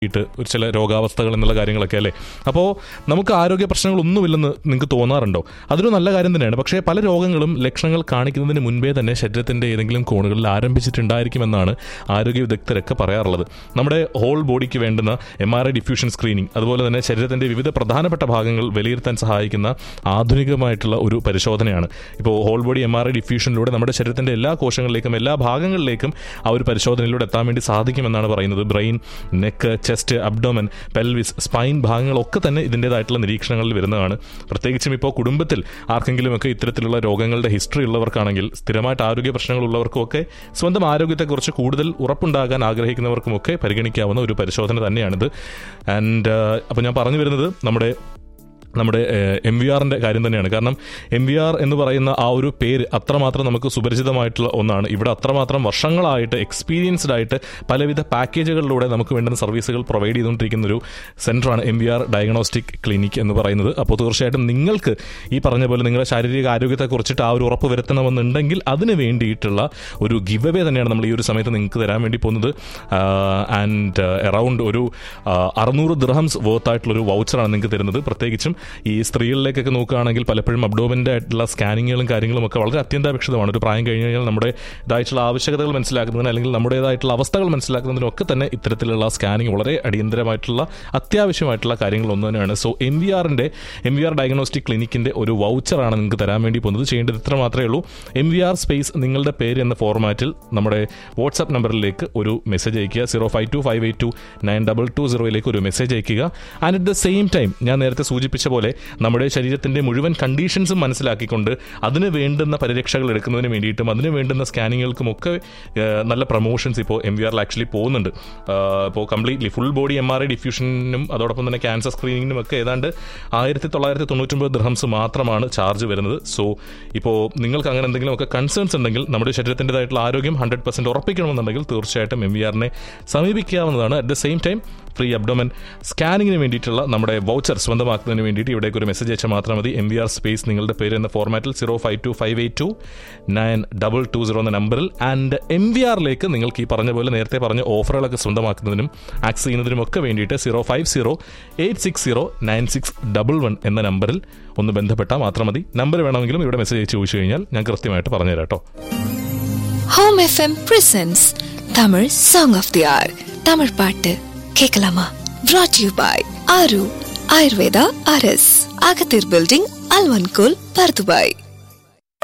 യിട്ട് ഒരു ചില രോഗാവസ്ഥകൾ എന്നുള്ള കാര്യങ്ങളൊക്കെ അല്ലേ അപ്പോൾ നമുക്ക് ആരോഗ്യ പ്രശ്നങ്ങളൊന്നുമില്ലെന്ന് നിങ്ങൾക്ക് തോന്നാറുണ്ടോ അതൊരു നല്ല കാര്യം തന്നെയാണ് പക്ഷേ പല രോഗങ്ങളും ലക്ഷണങ്ങൾ കാണിക്കുന്നതിന് മുൻപേ തന്നെ ശരീരത്തിൻ്റെ ഏതെങ്കിലും കോണുകളിൽ ആരംഭിച്ചിട്ടുണ്ടായിരിക്കുമെന്നാണ് ആരോഗ്യ വിദഗ്ധരൊക്കെ പറയാറുള്ളത് നമ്മുടെ ഹോൾ ബോഡിക്ക് വേണ്ടുന്ന M R I diffusion screening അതുപോലെ തന്നെ ശരീരത്തിൻ്റെ വിവിധ പ്രധാനപ്പെട്ട ഭാഗങ്ങൾ വിലയിരുത്താൻ സഹായിക്കുന്ന ആധുനികമായിട്ടുള്ള ഒരു പരിശോധനയാണ് ഇപ്പോൾ whole body M R I ഡിഫ്യൂഷനിലൂടെ നമ്മുടെ ശരീരത്തിൻ്റെ എല്ലാ കോശങ്ങളിലേക്കും എല്ലാ ഭാഗങ്ങളിലേക്കും ആ ഒരു പരിശോധനയിലൂടെ എത്താൻ വേണ്ടി സാധിക്കുമെന്നാണ് പറയുന്നത് brain neck chest abdomen pelvis spine ഭാഗങ്ങളൊക്കെ തന്നെ ഇതിൻ്റെതായിട്ടുള്ള നിരീക്ഷണങ്ങളിൽ വരുന്നതാണ് പ്രത്യേകിച്ചും ഇപ്പോൾ കുടുംബത്തിൽ ആർക്കെങ്കിലുമൊക്കെ ഇത്തരത്തിലുള്ള രോഗങ്ങളുടെ ഹിസ്റ്ററി ഉള്ളവർക്കാണെങ്കിൽ സ്ഥിരമായിട്ട് ആരോഗ്യ പ്രശ്നങ്ങളുള്ളവർക്കുമൊക്കെ സ്വന്തം ആരോഗ്യത്തെക്കുറിച്ച് കൂടുതൽ ഉറപ്പുണ്ടാകാൻ ആഗ്രഹിക്കുന്നവർക്കുമൊക്കെ പരിഗണിക്കാവുന്ന ഒരു പരിശോധന തന്നെയാണിത് ആൻഡ് അപ്പോൾ ഞാൻ പറഞ്ഞു വരുന്നത് നമ്മുടെ നമ്മുടെ എം വി ആറിൻ്റെ കാര്യം തന്നെയാണ് കാരണം എം വി ആർ എന്ന് പറയുന്ന ആ ഒരു പേര് അത്രമാത്രം നമുക്ക് സുപരിചിതമായിട്ടുള്ള ഒന്നാണ് ഇവിടെ അത്രമാത്രം വർഷങ്ങളായിട്ട് എക്സ്പീരിയൻസ്ഡ് ആയിട്ട് പലവിധ പാക്കേജുകളിലൂടെ നമുക്ക് വേണ്ടുന്ന സർവീസുകൾ പ്രൊവൈഡ് ചെയ്തുകൊണ്ടിരിക്കുന്ന ഒരു സെൻ്ററാണ് M V R diagnostic clinic എന്ന് പറയുന്നത് അപ്പോൾ തീർച്ചയായിട്ടും നിങ്ങൾക്ക് ഈ പറഞ്ഞ പോലെ നിങ്ങളുടെ ശാരീരിക ആരോഗ്യത്തെക്കുറിച്ചിട്ട് ആ ഒരു ഉറപ്പ് വരുത്തണമെന്നുണ്ടെങ്കിൽ അതിന് വേണ്ടിയിട്ടുള്ള ഒരു ഗിവ് അവേ തന്നെയാണ് നമ്മൾ ഈ ഒരു സമയത്ത് നിങ്ങൾക്ക് തരാൻ വേണ്ടി പോകുന്നത് ആൻഡ് അറൗണ്ട് ഒരു അറുന്നൂറ് ദിർഹംസ് വർത്ത് ആയിട്ടുള്ള ഒരു വൗച്ചറാണ് നിങ്ങൾക്ക് തരുന്നത് പ്രത്യേകിച്ചും ഈ സ്ത്രീകളിലേക്കൊക്കെ നോക്കുകയാണെങ്കിൽ പലപ്പോഴും അബ്ഡോമിൻ്റെ ആയിട്ടുള്ള സ്കാനിങ്ങുകളും കാര്യങ്ങളും ഒക്കെ വളരെ അത്യന്താപേക്ഷിതമാണ് ഒരു പ്രായം കഴിഞ്ഞ് കഴിഞ്ഞാൽ നമ്മുടെ ഇതായിട്ടുള്ള ആവശ്യകതകൾ മനസ്സിലാക്കുന്നതിന് അല്ലെങ്കിൽ നമ്മുടേതായിട്ടുള്ള അവസ്ഥകൾ മനസ്സിലാക്കുന്നതിനൊക്കെ തന്നെ ഇത്തരത്തിലുള്ള സ്കാനിങ് വളരെ അടിയന്തരമായിട്ടുള്ള അത്യാവശ്യമായിട്ടുള്ള കാര്യങ്ങൾ ഒന്ന് തന്നെയാണ് സോ എം വി ആറിൻ്റെ എം വി ആർ ഡയഗ്നോസ്റ്റിക് ക്ലിനിക്കിൻ്റെ ഒരു വൗച്ചറാണ് നിങ്ങൾക്ക് തരാൻ വേണ്ടി പോകുന്നത് ചെയ്യേണ്ടത് ഇത്ര മാത്രമേ ഉള്ളൂ എം വി ആർ സ്പേസ് നിങ്ങളുടെ പേര് എന്ന ഫോർമാറ്റിൽ നമ്മുടെ വാട്സാപ്പ് നമ്പറിലേക്ക് ഒരു മെസ്സേജ് അയക്കുക zero five two five eight two nine double two സീറോയിലേക്ക് ഒരു മെസ്സേജ് അയക്കുക and at the same time ഞാൻ നേരത്തെ സൂചിപ്പിച്ച പോലെ നമ്മുടെ ശരീരത്തിൻ്റെ മുഴുവൻ കണ്ടീഷൻസും മനസ്സിലാക്കിക്കൊണ്ട് അതിന് വേണ്ടുന്ന പരിരക്ഷകൾ എടുക്കുന്നതിന് വേണ്ടിയിട്ടും അതിന് വേണ്ടുന്ന സ്കാനിങ്ങുകൾക്കും ഒക്കെ ഏഹ്, നല്ല പ്രൊമോഷൻസ് ഇപ്പോൾ എം വി ആറിൽ ആക്ച്വലി പോകുന്നുണ്ട് ആഹ്, ഇപ്പോൾ completely full body M R I ഡിഫ്യൂഷനും അതോടൊപ്പം തന്നെ ക്യാൻസർ സ്ക്രീനിങ്ങിനും ഒക്കെ ഏതാണ്ട് ആയിരത്തി തൊള്ളായിരത്തി തൊണ്ണൂറ്റൊമ്പത് ദിർഹംസ് മാത്രമാണ് ചാർജ് വരുന്നത് സോ ഇപ്പോൾ നിങ്ങൾക്ക് അങ്ങനെ എന്തെങ്കിലും ഒക്കെ കൺസേൺസ് ഉണ്ടെങ്കിൽ നമ്മുടെ ശരീരത്തിൻ്റെതായിട്ടുള്ള ആരോഗ്യം ഹൺഡ്രഡ് പെർസെൻറ്റ് ഉറപ്പിക്കണമെന്നുണ്ടെങ്കിൽ തീർച്ചയായിട്ടും എം വി ആറിനെ സമീപിക്കാവുന്നതാണ് at the same time free abdomen സ്കാനിങ്ങിന് വേണ്ടിയിട്ടുള്ള നമ്മുടെ വൗച്ചർ സ്വന്തമാക്കുന്നതിന് വേണ്ടിയിട്ട് ഇവിടേക്ക് ഒരു മെസ്സേജ് അയച്ചാൽ മാത്രം മതി എം വി ആർ സ്പേസ് നിങ്ങളുടെ പേര് എന്ന ഫോർമാറ്റിൽ zero five two five eight two nine double two zero എന്ന നമ്പറിൽ ആൻഡ് എം വി ആറിലേക്ക് നിങ്ങൾക്ക് ഈ പറഞ്ഞ പോലെ നേരത്തെ പറഞ്ഞ ഓഫറുകളൊക്കെ സ്വന്തമാക്കുന്നതിനും ആക്സ് ചെയ്യുന്നതിനും ഒക്കെ വേണ്ടിയിട്ട് zero five zero eight six zero nine six double one എന്ന നമ്പറിൽ ഒന്ന് ബന്ധപ്പെട്ടാൽ മാത്രം മതി നമ്പർ വേണമെങ്കിലും ഇവിടെ മെസ്സേജ് അയച്ച് ചോദിച്ചു കഴിഞ്ഞാൽ ഞാൻ കൃത്യമായിട്ട് പറഞ്ഞുതരാം കേട്ടോ home FM presents Tamil song of the hour Tamil பாட்டு கேட்கலாமா brought யூ பாய் ஆரு ஆயுர்வேதா அரஸ் அகத்தீர் பில்டிங் அல்வன்கோல் பர்துபாய்